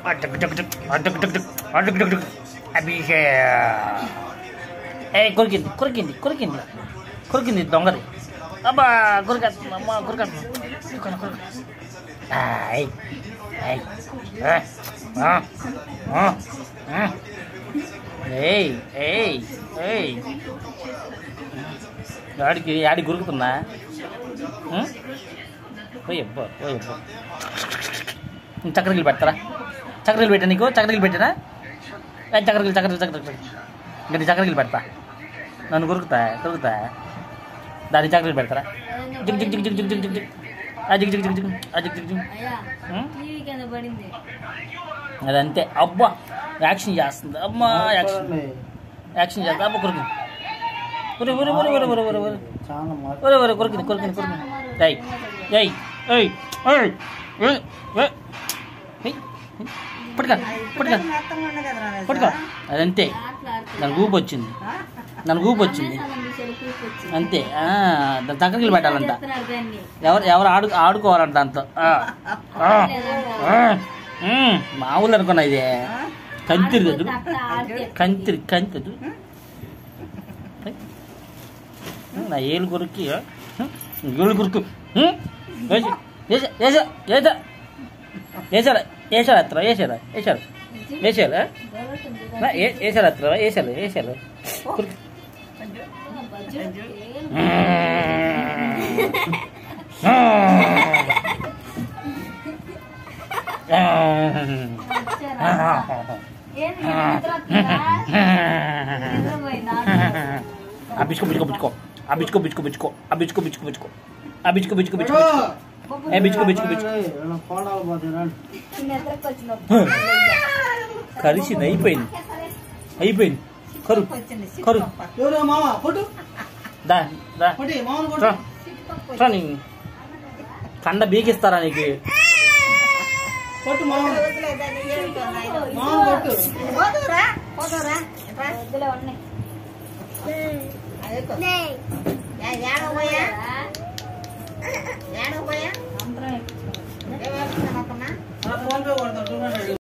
అటుక్ టుక్ టుక్ అటుక్ టుక్ టుక్ అటుక్ టుక్ టుక్ అభిషే ఏ కొరికింది కొరికింది కొరికింది కొరికింది దొంగది అబ్బా కొరికేస్తుంది అమ్మా కొరికేస్తుంది కొరిక కొరిక ఏయ్ ఏయ్ ఏ, ఆ, ఆ, ఆ. ఏయ్ ఏయ్ ఏయ్ ఆడికి ఆడికి గురుకుతుందా పోయబ్బా పోయబ్బా చక్రగిలు పెడతారా చక్రగిలు పెట్టా నీకు చక్రగిలు పెట్టానా ఏ చక్రగిలు చక్రగిలు చక్రగిలు ఇంకా నీ చక్రగిలు పెడతా నన్ను కొరుకుతా కొరుకుతా దాని చక్రగిలు పెడతారా జిగ్ జిగ్ జిగ్ జిగ్ జిగ్ జిగ్ జిగ్ జిగ్ ఆ జిగ్ జిగ్ జిగ్ జిగ్ ఆ జిగ్ జిగ్ జిగ్ అయ్యా ఉం? టీవీ కింద పడింది అదంతే అబ్బా యాక్షన్ చేస్తుంది అమ్మా యాక్షన్ యాక్షన్ చేస్తా అబ్బా కొరికి ఒరే ఒరే ఒరే ఒరే ఒరే ఒరే ఒరే చాలా మార్పు ఒరే ఒరే కొరికింది కొరికింది కొరికింది ఏయ్ ఏయ్ ఏయ్ ఏయ్ ఏయ్ ఏయ్ ఏయ్ పట్టుకో పట్టుకో పట్టుకో అదంతే ఆటలు ఆడుతుంది దానికి ఊపు వచ్చింది దానికి ఊపు వచ్చింది కూర్చొచ్చి అంతే ఆ, దాని చక్కగిలు పెట్టాలంట చెప్తున్నారు దాన్ని ఎవరు ఎవరు ఆడు ఆడుకోవాలంట దాంతో ఆ, ఆ, ఆ, ఉమ్, మామూలు అనుకున్నా ఇదే కంతిరి కదా అట్లా ఆడితే కంతిరి కంతి నా ఏళ్ళు కొరికి ఆ? ఏళ్ళు కొరుకు వేసారా వేసారా అత్ర వేసారా వేసారా వేసారా దొరుకుతుంది వేసారా అత్ర వేసారు వేసారు కొరికి ఏంది నిద్ర వస్తుందా? నిద్రపోయిందా? ఆ బిచ్చుకో బిచ్చుకో బిచ్చుకో ఆ బిచ్చుకో బిచ్చుకో బిచ్చుకో ఆ బిచ్చుకో బిచ్చుకో బిచ్చుకో ఆ బిచ్చుకో బిచ్చుకో బిచ్చుకో ఏ బిచ్చుకో బిచ్చుకో బిచ్చుకో కోణాలు పోతున్నాడు నిద్రకు వచ్చినప్పుడు కలిసింది అయిపోయింది అయిపోయింది కరు కరు ఎవరు మామ ఫోటో దా దా ఫోటో మామూలు రా ఫోటో రా నీ కండ బీకిస్తారా నీకు ఫోటో మామ మామ ఫోటో వద్దులే ఉన్నాయి అందరం ఫోన్ పే కొడతాను చూడండి